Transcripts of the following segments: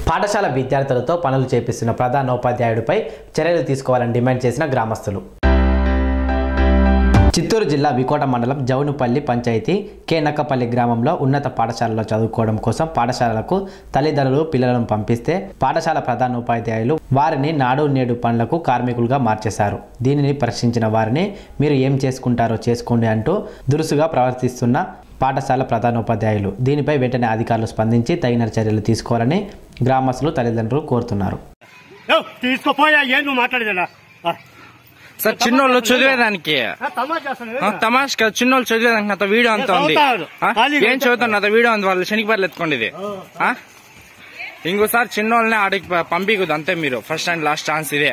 పాఠశాల విద్యార్థులతో పనులు చేపిస్తున్న ప్రధానోపాధ్యాయుడిపై చర్యలు తీసుకోవాలని డిమాండ్ చేసిన గ్రామస్తులు చిత్తూరు జిల్లా వికోట మండలం జౌనుపల్లి పంచాయతీ కేనక్కపల్లి గ్రామంలో ఉన్నత పాఠశాలలో చదువుకోవడం కోసం పాఠశాలలకు తల్లిదండ్రులు పిల్లలను పంపిస్తే పాఠశాల ప్రధానోపాధ్యాయులు వారిని నాడు నేడు పనులకు కార్మికులుగా మార్చేశారు దీనిని ప్రశ్నించిన వారిని మీరు ఏం చేసుకుంటారో చేసుకోండి అంటూ దురుసుగా ప్రవర్తిస్తున్న పాఠశాల ప్రధానోపాధ్యాయులు దీనిపై వెంటనే అధికారులు స్పందించి తగిన చర్యలు తీసుకోవాలని గ్రామస్తులు తల్లిదండ్రులు కోరుతున్నారు ఏవ్, తీసుకోపోయా ఏం నువ్వు మాట్లాడేదా సార్ చిన్నోళ్ళు చదివేదానికి తమాషా చేస్తాను ఆ, తమాష్ కదా చిన్నోళ్ళు చదివేదానికి నాతో వీడియో అంతా ఉంది చదువుతారు. ఆ? ఖాళీగా ఏం చదువుతాను నాతో వీడియో ఉంది వాళ్ళు శనిపార్లు ఎత్తుకోండి ఇది ఆ? ఇంకోసారి చిన్నోళ్ళని ఆడికి ప- పంపించదు అంతే మీరు ఫస్ట్ అండ్ లాస్ట్ ఛాన్స్ ఇదే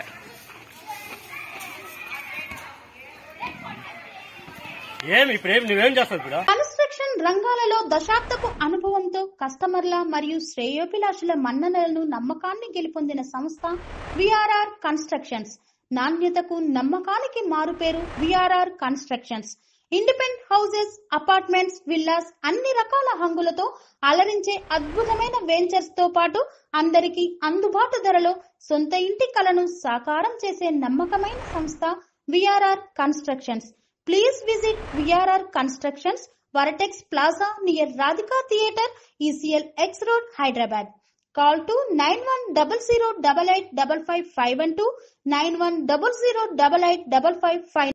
ఏమి ఇప్పుడు ఏం నువ్వేం చేస్తావు ఇప్పుడు కన్స్ట్రక్షన్ రంగాలలో దశాబ్దపు అనుభవంతో కస్టమర్ల మరియు శ్రేయోభిలాషుల మన్ననలను నమ్మకాన్ని గెలుపొందిన సంస్థ విఆర్ఆర్ కన్స్ట్రక్షన్స్ నాణ్యతకు నమ్మకానికి మారుపేరు VRR constructions independent houses apartments villas అన్ని రకాల హంగులతో అలరించే అద్భుతమైన వెంచర్స్ తో పాటు అందరికీ అందుబాటు ధరలో సొంత ఇంటి కలను సాకారం చేసే నమ్మకమైన సంస్థ VRR constructions Please visit VRR Constructions, Varatex Plaza near Radhika Theatre, ECL X Road, Hyderabad. Call to 9100885551 91008855